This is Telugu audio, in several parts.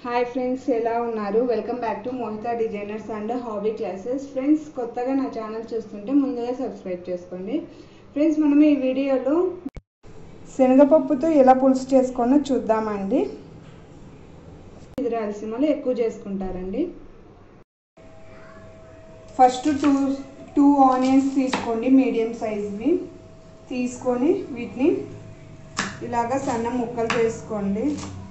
హాయ్ ఫ్రెండ్స్ ఎలా ఉన్నారు welcome back to Mohita designers and hobby classes friends కొత్తగా నా ఛానల్ చూస్తుంటే ముందుగా సబ్స్క్రైబ్ చేసుకోండి ఫ్రెండ్స్ మనం ఈ వీడియోలో శనగపప్పుతో ఎలా పులుసు చేసుకోనో చూద్దామండి ఇది రాయలసీమలో ఎక్కువ చేసుకుంటారండి ఫస్ట్ టూ టూ ఆనియన్స్ తీసుకోండి మీడియం సైజ్వి తీసుకొని వీటిని ఇలాగ సన్న ముక్కలు చేసుకోండి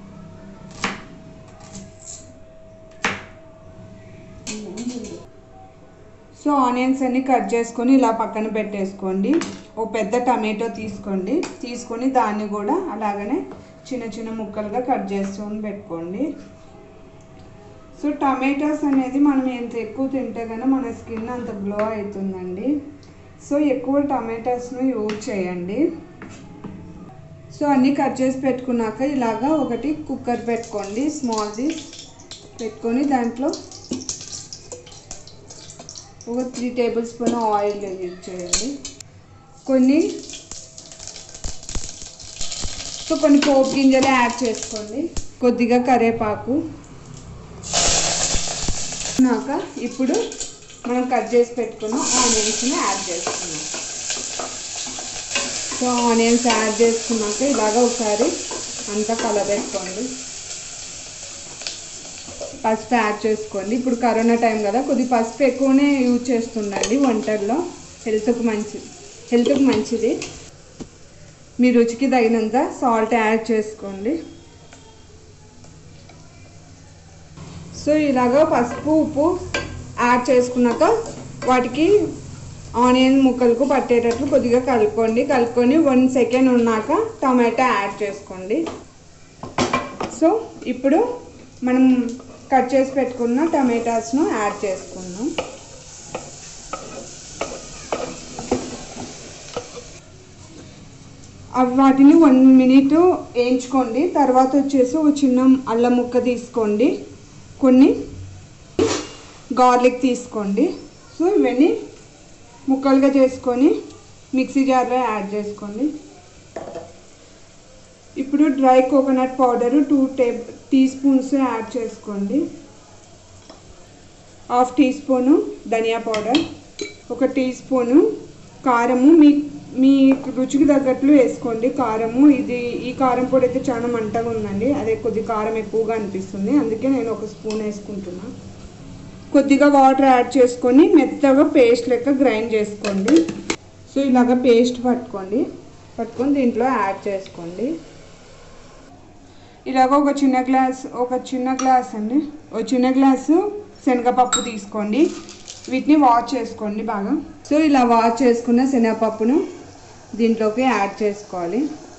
సో ఆనియన్స్ అన్ని కట్ చేసుకొని ఇలా పక్కన పెట్టేసుకోండి ఒక పెద్ద టమాటో తీసుకోండి తీసుకొని దాన్ని కూడా అలాగనే చిన్న చిన్న ముక్కలుగా కట్ చేసుకొని పెట్టుకోండి సో టమాటోస్ అనేది మనం ఎంత ఎక్కువ తింటే కనుక మన స్కిన్ అంత గ్లో అవుతుందండి సో ఎక్కువ టమాటోస్ను యూజ్ చేయండి సో అన్నీ కట్ చేసి పెట్టుకున్నాక ఇలాగా ఒకటి కుక్కర్ పెట్టుకోండి స్మాల్ది పెట్టుకొని దాంట్లో ఒక three tablespoon oil use చేయండి కొన్ని సో కొన్ని పోపు గింజలు యాడ్ చేసుకోండి కొద్దిగా కరివేపాకు నాక ఇప్పుడు మనం కట్ చేసి పెట్టుకున్న ఆనియన్స్ని యాడ్ చేసుకున్నాం సో ఆనియన్స్ యాడ్ చేసుకున్నాక ఇలాగ ఒకసారి అంతా కలబెట్టుకోండి పసుపు యాడ్ చేసుకోండి ఇప్పుడు కరోనా టైం కదా కొద్ది పసుపు ఎక్కువనే యూజ్ చేస్తుండండి వంటల్లో హెల్త్కి మంచిది హెల్త్కి మంచిది మీ రుచికి తగినంత సాల్ట్ యాడ్ చేసుకోండి సో ఇలాగ పసుపు ఉప్పు యాడ్ చేసుకున్నాక వాటికి ఆనియన్ ముక్కలకు పట్టేటట్లు కొద్దిగా కలుపుకోండి కలుపుకొని వన్ సెకండ్ ఉన్నాక టమాటా యాడ్ చేసుకోండి సో ఇప్పుడు మనం కట్ చేసి పెట్టుకున్న టమాటాస్ను యాడ్ చేసుకుందాం అవి వాటిని వన్ మినిట్ వేయించుకోండి తర్వాత వచ్చేసి ఒక చిన్న అల్లం ముక్క తీసుకోండి కొన్ని గార్లిక్ తీసుకోండి సో ఇవన్నీ ముక్కలుగా చేసుకొని మిక్సీ జార్లో యాడ్ చేసుకోండి ఇప్పుడు డ్రై కోకోనట్ పౌడరు టూ టే టీ స్పూన్స్ యాడ్ చేసుకోండి హాఫ్ టీ స్పూను ధనియా పౌడర్ ఒక టీ స్పూను కారము మీ మీ రుచికి తగ్గట్లు వేసుకోండి కారము ఇది ఈ కారం పొడి అయితే చాలా మంటగా ఉందండి అదే కొద్ది కారం ఎక్కువగా అనిపిస్తుంది అందుకే నేను ఒక స్పూన్ వేసుకుంటున్నా కొద్దిగా వాటర్ యాడ్ చేసుకొని మెత్తగా పేస్ట్ లెక్క గ్రైండ్ చేసుకోండి సో ఇలాగ పేస్ట్ పట్టుకోండి పట్టుకొని దీంట్లో యాడ్ చేసుకోండి ఇలాగ ఒక చిన్న గ్లాస్ ఒక చిన్న గ్లాస్ అండి ఒక చిన్న గ్లాసు శనగపప్పు తీసుకోండి వీటిని వాష్ చేసుకోండి బాగా సో ఇలా వాష్ చేసుకున్న శనగపప్పును దీంట్లోకి యాడ్ చేసుకోవాలి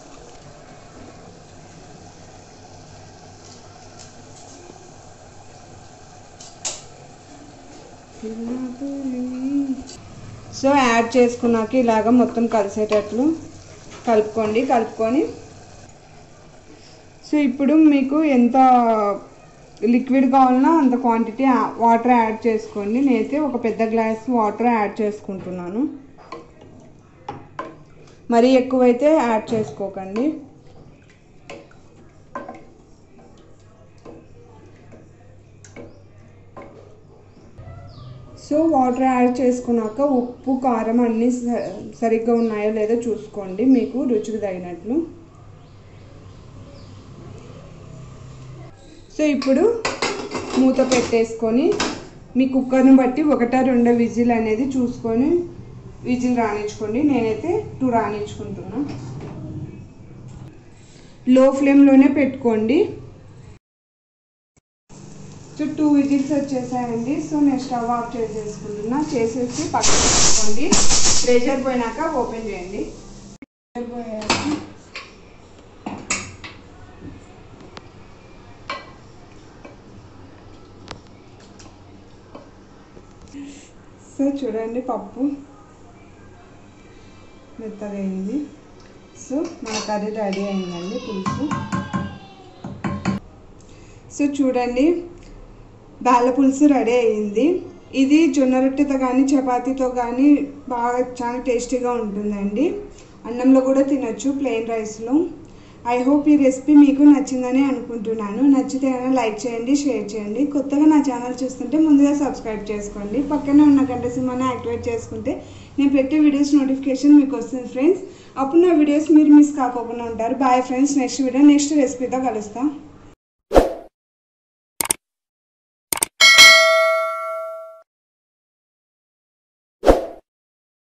సో యాడ్ చేసుకున్నాక ఇలాగ మొత్తం కలిసేటట్లు కలుపుకోండి కలుపుకొని సో ఇప్పుడు మీకు ఎంత లిక్విడ్ కావాలన్నా అంత క్వాంటిటీ వాటర్ యాడ్ చేసుకోండి నేనైతే ఒక పెద్ద గ్లాస్ వాటర్ యాడ్ చేసుకుంటున్నాను మరీ ఎక్కువైతే యాడ్ చేసుకోకండి సో వాటర్ యాడ్ చేసుకున్నాక ఉప్పు కారం అన్నీ సరిగ్గా ఉన్నాయో లేదో చూసుకోండి మీకు రుచికి తగినట్లు సో ఇప్పుడు మూత పెట్టేసుకొని మీ కుక్కర్ని బట్టి ఒకటా రెండో విజిల్ అనేది చూసుకొని విజిల్ రాణించుకోండి నేనైతే టూ రాణించుకుంటున్నా లో ఫ్లేమ్లోనే పెట్టుకోండి సో టూ విజిల్స్ వచ్చేసాయండి సో నేను స్టవ్ ఆఫ్ చేసేసుకుంటున్నా చేసేసి పక్కన పెట్టుకోండి ప్రెషర్ పోయినాక ఓపెన్ చేయండి ప్రెషర్ పోయాక సో చూడండి పప్పు మెత్తగా అయింది సో మన కర్రీ రెడీ అయిందండి పులుసు సో చూడండి బాల పులుసు రెడీ అయింది ఇది జొన్న రొట్టెతో కానీ చపాతీతో కానీ బాగా చాలా టేస్టీగా ఉంటుందండి అన్నంలో కూడా తినొచ్చు ప్లెయిన్ రైస్లో ఐ హోప్ ఈ రెసిపీ మీకు నచ్చిందని అనుకుంటున్నాను నచ్చితే కనుక లైక్ చేయండి షేర్ చేయండి కొత్తగా నా ఛానల్ చూస్తుంటే ముందుగా సబ్స్క్రైబ్ చేసుకోండి పక్కనే ఉన్న గంట సింహాన్ని యాక్టివేట్ చేసుకుంటే నేను పెట్టే వీడియోస్ నోటిఫికేషన్ మీకు వస్తుంది ఫ్రెండ్స్ అప్పుడు నా వీడియోస్ మీరు మిస్ కాకోకుండా ఉంటారు bye friends next video next రెసిపీతో కలుస్తాం